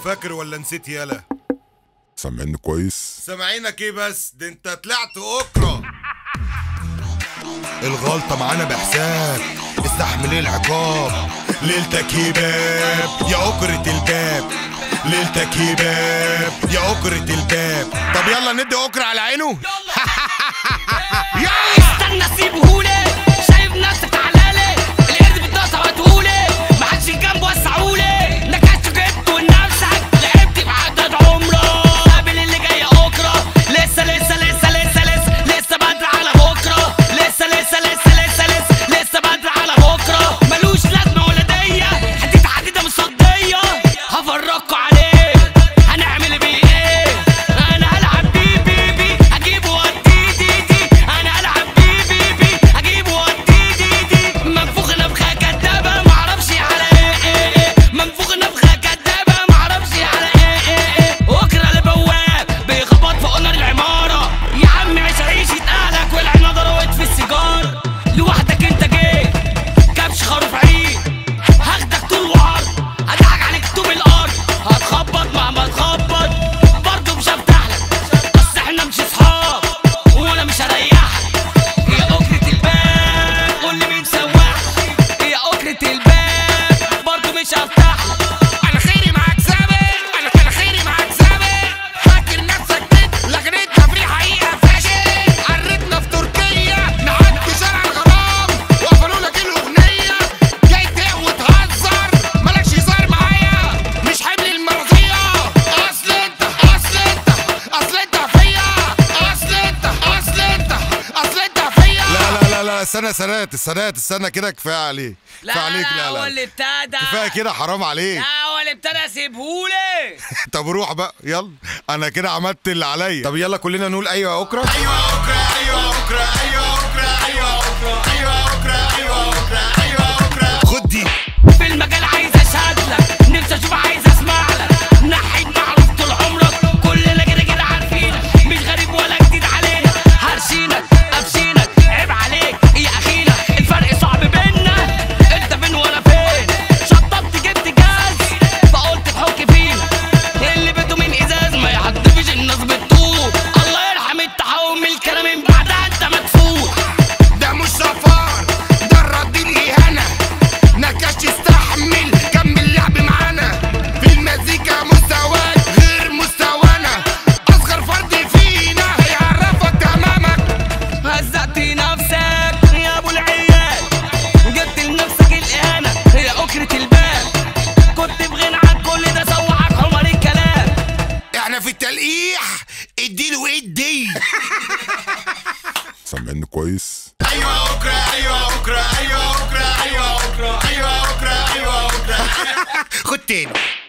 فاكر ولا نسيت يالا سامعني كويس سامعينك ايه بس ده انت طلعت اوكرا الغلطة معانا بحساب استحمل العقاب ليلتك هباب يا أكرة الباب ليلتك هباب يا أكرة الباب طب يلا ندي أكرة على عينه يلا استنى سيبهولي شايف نفسك تعالالي القرد بالطاسه وهاتهولي محدش جنبه وسعولي نكشت جبته لنفسك لعبت بعدد عمرك قابل اللي جاي اوكرا لسه لسه لسه لسه لسه لسه بدري على بكره لسه لسه لسه لسه لسه لسه بدري على بكره ملوش لازمه ولا ديه حديد حديده مصديه هفرجكوا عليه هنعمل بيه ايه انا هلعب بيه بيه بيه هجيبه واديه دي دي انا هلعب بيه بيه بيه هجيبه واديه دي دي منفوخ نفخه كدابه معرفش على ايه ايه ايه منفوخ نفخه كدابه معرفش على ايه ايه ايه وكرة البواب بيخبط في قنر العماره يا عم عيش عيشة اهلك والعنا ضربت في السيجاره لوحدك انت جيت كبش خروف عيد هاخدك طول وعرض هضحك عليك طوب الارض هتخبط مهما تخبط برضه مش هفتح لك بس احنا مش اصحاب وانا مش هريحك يا أكرة الباب قول لي مين سواح يا أكرة الباب برضه مش هفتح لك انا خيري معاك سابق انا انا خيري معاك سابق فاكر نفسك كده لكن انت في الحقيقه فاشل قريتنا في تركيا نعدي شارع الغرام وقفلوا لك الاغنيه جاي تقوى وتهزر مالكش هزار معايا مش حمل المرضيه اصل انت اصل انت اصل انت فيا اصل انت اصل انت اصل انت فيا لا لا لا لا استنى سنات السنات استنى كده كفاية عليك كفاية عليك لا هو لا اللي ابتدى كفاية كده حرام عليك لا هو اللي ابتدى سيبهولي طب روح بقى يلا انا كده عملت اللي عليا طب يلا كلنا نقول ايوه يا اكرة ايوه يا اكرة ايوه يا اكرة ايوه يا اكرة ايوه يا اكرة ايوه يا اكرة ايوه يا اكرة ايوه يا اكرة خد دي في المجال عايز اشهد لك نفسي اشوف عايز اسمع لك نحيد معروف طول عمرك كلنا كده كده عارفينك مش غريب ولا جديد علينا هرشينك قفشينك عيب عليك يا اخينا الفرق صعب بينا انت فين وانا فين شطبت جبت جاز فقلت تحك فينا اللي بده من ازاز ما يحدفش الناس بالطوب الله يرحم التحول من الكلام من بعدها انت مدفون ده مش سفر ده الرد الإهانة نكش يستحمل كمل لعب معانا في المزيكا مستواك غير مستوانا أصغر فرد فينا هيعرفك تمامك هزقت نفسك يا ابو العيال جبت لنفسك الاهانه هي اكرة الباب كنت بغنى عن كل ده سوحك عمر الكلام احنا في التلقيح اديله ادي سامعني كويس ايوه اكرة ايوه اكرة ايوه اكرة ايوه اكرة ايوه اكرة ايوه اكرة خد تاني